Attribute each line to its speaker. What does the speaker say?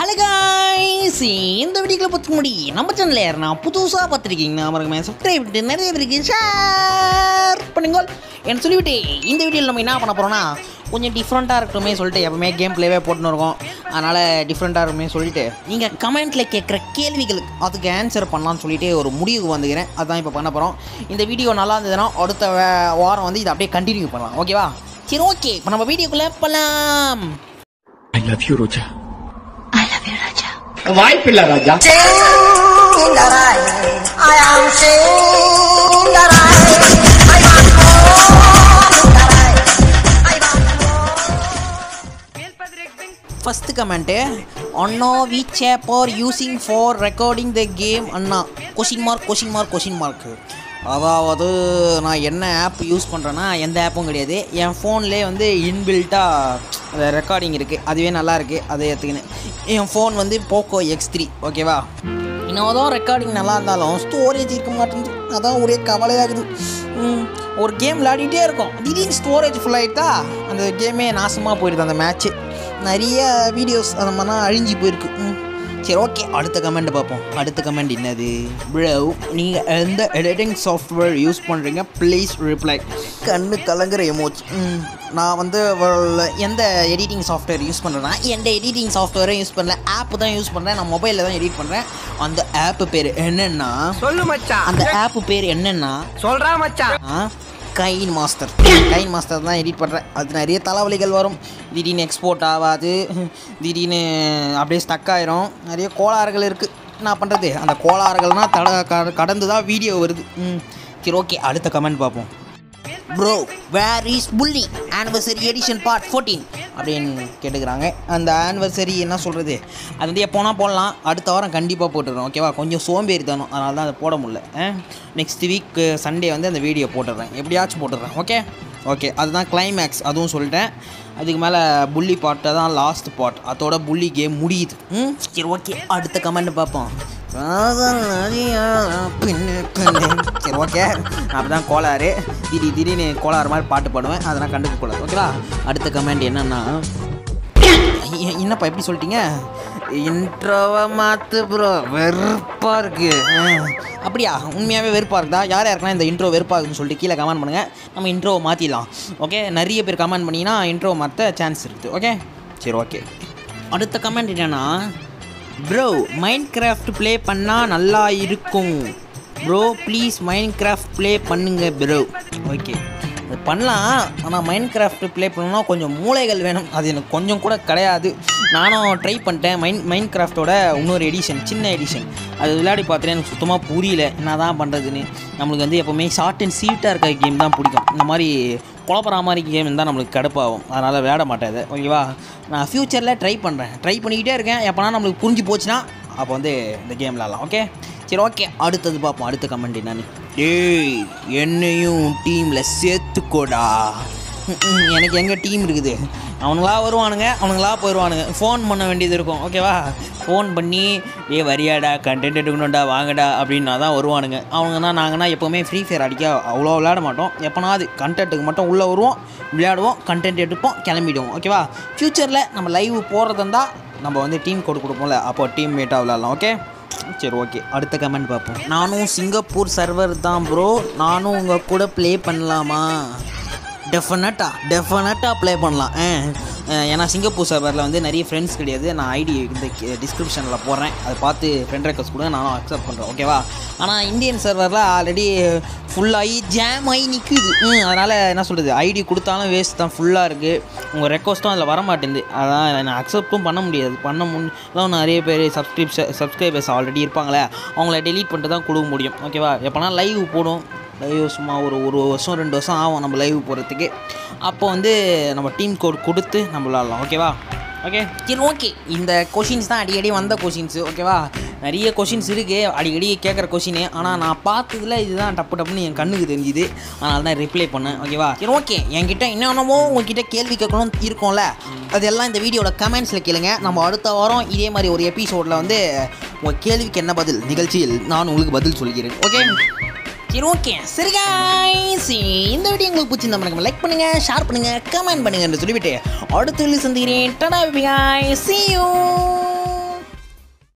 Speaker 1: Hello guys இந்த வீடியோக்குள்ள பார்த்துக்க முடி நம்ம சேனலில் யாருன்னா புதுசாக பார்த்துருக்கீங்கன்னா மறக்காம சப்ஸ்கிரைப் பண்ணிட்டு நிறைய பேருக்கு ஷேர் பண்ணுங்க என்ன சொல்லிவிட்டு இந்த வீடியோவில் நம்ம என்ன பண்ண போகிறோம்னா கொஞ்சம் டிஃப்ரெண்ட்டாக இருக்கட்டுமே சொல்லிட்டு எப்பவுமே கேம் ப்ளேவே போட்டுன்னு இருக்கோம் அதனால் டிஃப்ரெண்ட்டாக இருக்குமே சொல்லிட்டு நீங்கள் கமெண்ட்டில் கேட்குற கேள்விகளுக்கு அதுக்கு ஆன்சர் பண்ணலாம்னு சொல்லிட்டு ஒரு முடிவுக்கு வந்துக்கிறேன் அதான் இப்போ பண்ண போகிறோம் இந்த வீடியோ நல்லா இருந்ததுன்னா அடுத்த வே- வாரம் வந்து இதை அப்படியே கண்டினியூ பண்ணலாம் ஓகேவா சரி ஓகே இப்போ நம்ம வீடியோக்குள்ளே போகலாம்
Speaker 2: I love you, Roja.
Speaker 3: வாய்ப்பில்லை ராஜா
Speaker 1: ஃபஸ்ட்டு கமெண்ட்டு அண்ணா வி சேப்பர் using for recording the game அண்ணா question mark question mark question mark அதாவது நான் என்ன ஆப் யூஸ் பண்ணுறேன்னா எந்த ஆப்பும் கிடையாது என் ஃபோன்லேயே வந்து இன்பில்ட்டாக ரெக்கார்டிங் இருக்குது அதுவே நல்லா இருக்குது அதை ஏற்றுக்கினேன் என் ஃபோன் வந்து போக்கோ எக்ஸ் த்ரீ ஓகேவா இன்னும் ரெக்கார்டிங் நல்லா இருந்தாலும் ஸ்டோரேஜ் இருக்க மாட்டேங்குது அதான் ஒரே கவலையாகுது ம், ஒரு கேம் விளையாடிட்டே இருக்கும் திடீர்னு ஸ்டோரேஜ் ஃபுல் ஆகிட்டா அந்த கேமே நாசமாக போயிடுது அந்த மேட்ச்சு நிறைய வீடியோஸ் அந்த மாதிரிலாம் அழிஞ்சு போயிருக்கு ம். சரி ஓகே அடுத்த கமெண்ட் பார்ப்போம் அடுத்த கமெண்ட் என்னது ப்ரோ நீங்கள் எந்த எடிட்டிங் சாஃப்ட்வேர் யூஸ் பண்ணுறீங்க ப்ளீஸ் ரிப்ளை கண்ணு கலங்குற எமோஜ் நான் வந்து well, எந்த எடிட்டிங் சாஃப்ட்வேர் யூஸ் பண்ணுறேன்னா எந்த எடிட்டிங் சாஃப்ட்வேரும் யூஸ் பண்ணல ஆப் தான் யூஸ் பண்ணுறேன் நான் மொபைலில் தான் எடிட் பண்ணுறேன் அந்த ஆப் பேர் என்னென்னா
Speaker 3: சொல்லு மச்சான்
Speaker 1: அந்த ஆப் பேர் என்னென்னா
Speaker 3: சொல்றா மச்சான்
Speaker 1: கைன் மாஸ்டர் கைன் மாஸ்டர் தான் எடிட் பண்ணுறேன் அது நிறைய தலைவலிகள் வரும் திடீர்னு எக்ஸ்போர்ட் ஆகாது திடீர்னு அப்படியே ஸ்டக் ஆயிரும் நிறைய கோளாறுகள் இருக்குது என்ன பண்ணுறது அந்த கோளாறுகள்னால் தட க- கடந்து தான் வீடியோ வருது ம் சரி ஓகே அடுத்த கமெண்ட் பார்ப்போம் bro where is Bully anniversary edition part fourteen அப்படின்னு கேட்டுக்கிறாங்க அந்த ஆனிவர்சரி என்ன சொல்கிறது அது வந்து எப்போனா போடலாம் அடுத்த வாரம் கண்டிப்பாக போட்டுடுறோம் ஓகேவா கொஞ்சம் சோம்பேறி தானோ அதனால தான் அதை போட முடியல நெக்ஸ்ட் வீக் சண்டே வந்து அந்த வீடியோ போட்டுடுறேன் எப்படியாச்சும் போட்டுடுறேன் ஓகே ஓகே அதுதான் கிளைமேக்ஸ் அதுவும் சொல்லிட்டேன் அதுக்கு மேலே புள்ளி பாட்டு தான் லாஸ்ட் பார்ட் அதோட புள்ளி கேம் முடியுது ம் சரி ஓகே அடுத்த கமெண்ட் பார்ப்போம் காதல் நதியா பின்னு பின்னு. சரி ஓகே அப்படி தான் கோளாறு திடீர் திடீர்னு கோளாறு மாதிரி பாட்டு பாடுவேன் அதெல்லாம் கண்டுக்க கூடாது ஓகேவா அடுத்த கமெண்ட் என்னன்னா எ- என்னப்பா எப்படி சொல்லிட்டீங்க இன்ட்ரோவை மாற்று ப்ரோ வெறுப்பாக இருக்கு அஹ். அப்படியா உண்மையாகவே வெறுப்பாக இருக்குதா யார் யாருக்குன்னா இந்த இன்ட்ரோ வெறுப்பாக இருக்குன்னு சொல்லிட்டு கீழே கமெண்ட் பண்ணுங்கள் நம்ம இன்ட்ரோவை மாற்றிடலாம் ஓகே நிறைய பேர் கமெண்ட் பண்ணிங்கன்னா இன்ட்ரோவை மாற்ற சான்ஸ் இருக்குது ஓகே சரி ஓகே அடுத்த கமெண்ட் என்னன்னா ப்ரோ மைண்ட் கிராஃப்ட் ப்ளே பண்ணால் நல்லா இருக்கும் bro please Minecraft play பண்ணுங்க ப்ரோ ஓகே அது பண்ணலாம் ஆனால் மைண்ட் கிராஃப்ட் ப்ளே பண்ணணும்னா கொஞ்சம் மூளைகள் வேணும் அது எனக்கு கொஞ்சம் கூட கிடையாது நானும் ட்ரை பண்ணிட்டேன் மைண்ட் மைண்ட் கிராஃப்டோட இன்னொரு எடிஷன் சின்ன எடிஷன் அது விளையாடி பார்த்துட்டு எனக்கு சுத்தமாக புரியல என்ன தான் பண்ணுறதுன்னு நம்மளுக்கு வந்து எப்போவுமே ஷார்ட் அண்ட் சீட்டாக இருக்க கேம் தான் பிடிக்கும் இந்த மாதிரி குழப்பற மாதிரி கேம் இருந்தால் நம்மளுக்கு கடுப்பாகும் அதனால் விளையாட மாட்டேன் இது ஓகேவா நான் ஃப்யூச்சரில் ட்ரை பண்ணுறேன் ட்ரை பண்ணிக்கிட்டே இருக்கேன் எப்போனா நம்மளுக்கு புரிஞ்சு போச்சுன்னா அப்போ வந்து இந்த கேம் விளாட்லாம் ஓகே சரி ஓகே அடுத்தது பார்ப்போம் அடுத்த கமெண்ட் என்னன்னு ஏய் என்னையும் டீமில் சேர்த்துக்கோடா ம், ம், எனக்கு எங்கள் டீம் இருக்குது அவனுங்களா வருவானுங்க அவனுங்களா போயிடுவானுங்க ஃபோன் பண்ண வேண்டியது இருக்கும் ஓகேவா ஃபோன் பண்ணி ஏ வரியாடா கண்டென்ட் எடுக்கணும்டா வாங்கடா அப்படின்னா தான் வருவானுங்க அவனுங்கன்னா நாங்கன்னா எப்போவுமே ஃப்ரீ ஃபயர் அடிக்க அவ்வளோ விளையாட மாட்டோம் எப்போனாது கண்டென்ட்டுக்கு மட்டும் உள்ளே வருவோம் விளையாடுவோம் கண்டென்ட் எடுப்போம் கிளம்பிடுவோம் ஓகேவா ஃப்யூச்சரில் நம்ம லைவ் போடுறதா இருந்தால் நம்ம வந்து டீம் கோடு கொடுப்போம்ல அப்போ டீம் மேட்டாக விளையாடலாம் ஓகே சரி ஓகே அடுத்த கமெண்ட் பார்ப்போம் நானும் சிங்கப்பூர் சர்வர் தான் ப்ரோ நானும் உங்கள் கூட ப்ளே பண்ணலாமா டெஃபினட்டாக டெஃபினட்டாக ப்ளே பண்ணலாம் ஆ அஹ் ஏன்னா சிங்கப்பூர் சர்வரில் வந்து நிறைய ஃப்ரெண்ட்ஸ் கிடையாது நான் ஐடி இந்த டிஸ்கிரிப்ஷனில் போடுறேன் அதை பார்த்து ஃப்ரெண்ட் ரெக்வஸ்ட் கொடுங்க நானும் அக்செப்ட் பண்ணுறேன் ஓகேவா ஆனால் இந்தியன் சர்வரில் ஆல்ரெடி ஃபுல்லாகி ஜாம் ஆகி நிற்குது ம் அதனால் என்ன சொல்கிறது ஐடி கொடுத்தாலும் வேஸ்ட் தான் ஃபுல்லாக இருக்குது உங்கள் ரெக்வஸ்ட்டும் அதில் வர மாட்டேங்குது அதான் நான் அக்செப்ட்டும் பண்ண முடியாது பண்ண முன்னும் நிறைய பேர் சப்ஸ்கிரிப்ஷன் சப்ஸ்கிரைபர்ஸ் ஆல்ரெடி இருப்பாங்களே அவங்கள டெலீட் பண்ணிட்டு தான் கொடுக்க முடியும் ஓகேவா எப்போனா லைவ் போடும் லைவ் சும்மா ஒரு ஒரு வருஷம் ரெண்டு வருஷம் ஆகும் நம்ம லைவ் போகிறதுக்கு அப்போ வந்து நம்ம டீம் கோட் கொடுத்து நம்ம விளாட்லாம் ஓகேவா ஓகே சரி ஓகே இந்த கொஷின்ஸ் தான் அடிக்கடி வந்த கொஷின்ஸு ஓகேவா நிறைய கொஷின்ஸ் இருக்குது அடிக்கடி கேட்குற கொஷினு ஆனால் நான் பார்த்ததுல இதுதான் டப்பு டப்புன்னு என் கண்ணுக்கு தெரிஞ்சுது அதனால தான் ரிப்ளை பண்ணேன் ஓகேவா சரி ஓகே என்கிட்ட என்னென்னமோ உங்ககிட்ட கேள்வி கேட்கணும் இருக்கும்ல அதெல்லாம் இந்த வீடியோட கமெண்ட்ஸில் கேளுங்க நம்ம அடுத்த வாரம் இதே மாதிரி ஒரு எபிசோடில் வந்து உங்கள் கேள்விக்கு என்ன பதில் நிகழ்ச்சியில் நான் உங்களுக்கு பதில் சொல்கிறேன் ஓகே சரி ஓகே சரி guys இந்த வீடியோ உங்களுக்கு பிடிச்சிருந்தா மறக்காம லைக் பண்ணுங்க ஷேர் பண்ணுங்க கமெண்ட் பண்ணுங்க என்று சொல்லிவிட்டு அடுத்த வீடியோ சந்திக்கிறேன் டடா பை guys see you